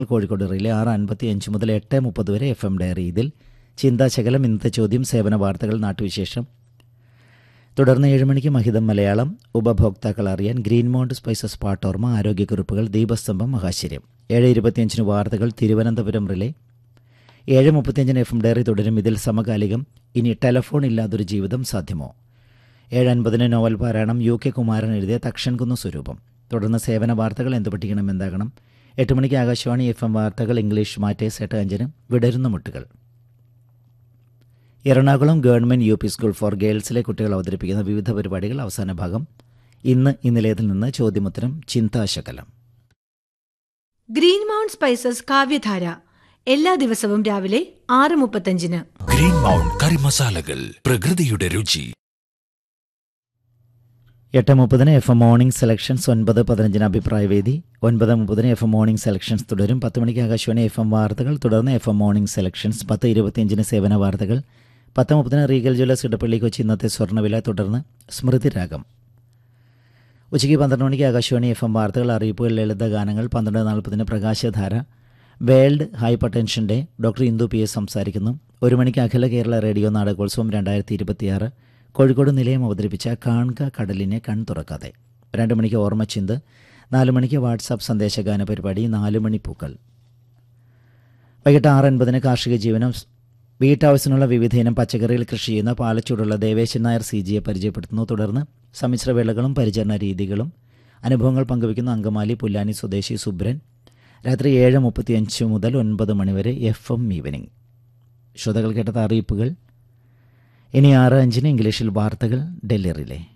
Kozhikode relay ആറ് അൻപത്തി അഞ്ച് മുതൽ എട്ട് മുപ്പത് വരെ എഫ് എം ഡയറി ഇതിൽ ചിന്താശകലം ഇന്നത്തെ ചോദ്യം സേവന വാർത്തകൾ നാട്ടുവിശേഷം തുടർന്ന് ഏഴ് മണിക്ക് മഹിതം മലയാളം ഉപഭോക്താക്കൾ അറിയാൻ ഗ്രീൻ മൗണ്ട് സ്പൈസസ് പാട്ടോർമ ആരോഗ്യക്കുറിപ്പുകൾ ദീപസ്തംഭം മഹാശര്യം ഏഴ് ഇരുപത്തിയഞ്ചിന് വാർത്തകൾ തിരുവനന്തപുരം റിലേ ഏഴ് മുപ്പത്തിയഞ്ചിന് എഫ് എം ഡയറി തുടരും ഇതിൽ സമകാലികം ഇനി ടെലഫോൺ ഇല്ലാതൊരു ജീവിതം സാധ്യമോ ഏഴ് അൻപതിന് നോവൽ പാരായണം യു കെ കുമാരൻ എഴുതിയ തക്ഷൻകുന്ന് സ്വരൂപം തുടർന്ന് സേവന വാർത്തകൾ എന്ത് പഠിക്കണം എന്താകണം എട്ട് മണിക്ക് ആകാശവാണി എഫ് എം വാർത്തകൾ ഇംഗ്ലീഷ് മാറ്റേഴ്സ് എട്ട് അഞ്ചിന് വിടരുന്ന മുട്ടുകൾ Ernakulam government U P school for ഗേൾസിലെ കുട്ടികൾ അവതരിപ്പിക്കുന്ന വിവിധ പരിപാടികൾ അവസാന ഭാഗം ഇന്ന് ഇന്നലേതിൽ നിന്ന് ചോദ്യമുത്തരം ചിന്താശകലം ഗ്രീൻ മൗണ്ട് സ്പൈസസ് കാവ്യധാര എല്ലാ ദിവസവും രാവിലെ ആറ് മുപ്പത്തഞ്ചിന് ഗ്രീൻ മൗണ്ട് കറി മസാലകൾ പ്രകൃതിയുടെ രുചി എട്ട് മുപ്പതിന് എഫ് എം മോർണിംഗ് സെലക്ഷൻസ് ഒൻപത് പതിനഞ്ചിന് അഭിപ്രായ വേദി ഒൻപത് മുപ്പതിന് എഫ് എം മോർണിംഗ് സെലക്ഷൻസ് തുടരും പത്ത് മണിക്ക് ആകാശവാണി എഫ് എം വാർത്തകൾ തുടർന്ന് എഫ് എം മോർണിംഗ് സെലക്ഷൻസ് പത്ത് ഇരുപത്തിയഞ്ചിന് സേവന വാർത്തകൾ പത്ത് മുപ്പതിന് റീഗൽ ജ്വല്ലേഴ്സ് ഇടപ്പള്ളി കൊച്ചി ഇന്നത്തെ സ്വർണ്ണവില തുടർന്ന് സ്മൃതി രാഗം ഉച്ചയ്ക്ക് പന്ത്രണ്ട് മണിക്ക് ആകാശവാണി എഫ് എം വാർത്തകൾ അറിയിപ്പുകൾ ലളിത ഗാനങ്ങൾ പന്ത്രണ്ട് നാൽപ്പതിന് പ്രകാശധാര world hypertension day doctor Indu P S സംസാരിക്കുന്നു ഒരു മണിക്ക് അഖില കേരള റേഡിയോ നാടകോത്സവം രണ്ടായിരത്തി ഇരുപത്തിയാറ് കോഴിക്കോട് നിലയം അവതരിപ്പിച്ച കാൺക കടലിനെ കൺ തുറക്കാതെ രണ്ട് മണിക്ക് ഓർമ്മച്ചിന്ത് നാല് മണിക്ക് വാട്സാപ്പ് സന്ദേശഗാന പരിപാടി നാല് മണി പൂക്കൾ വൈകിട്ട് ആറ് അൻപതിന് കാർഷിക ജീവനം വീട്ടാവശ്യത്തിനുള്ള വിവിധ ഇനം പച്ചക്കറികൾ കൃഷി ചെയ്യുന്ന പാലച്ചൂടുള്ള ദേവേശൻ നായർ സി ജിയെ പരിചയപ്പെടുത്തുന്നു തുടർന്ന് സമ്മിശ്ര വേളകളും പരിചരണ രീതികളും അനുഭവങ്ങൾ പങ്കുവയ്ക്കുന്ന അങ്കമാലി പുല്ലാനി സ്വദേശി സുബ്രൻ രാത്രി ഏഴ് മുപ്പത്തിയഞ്ച് മുതൽ ഒൻപത് മണിവരെ എഫ് എം ഈവനിംഗ് ശ്രോതാക്കൾ കേട്ടത് അറിയിപ്പുകൾ ഇനി ആറ് അഞ്ചിന് ഇംഗ്ലീഷിൽ വാർത്തകൾ ഡൽഹി റിലേ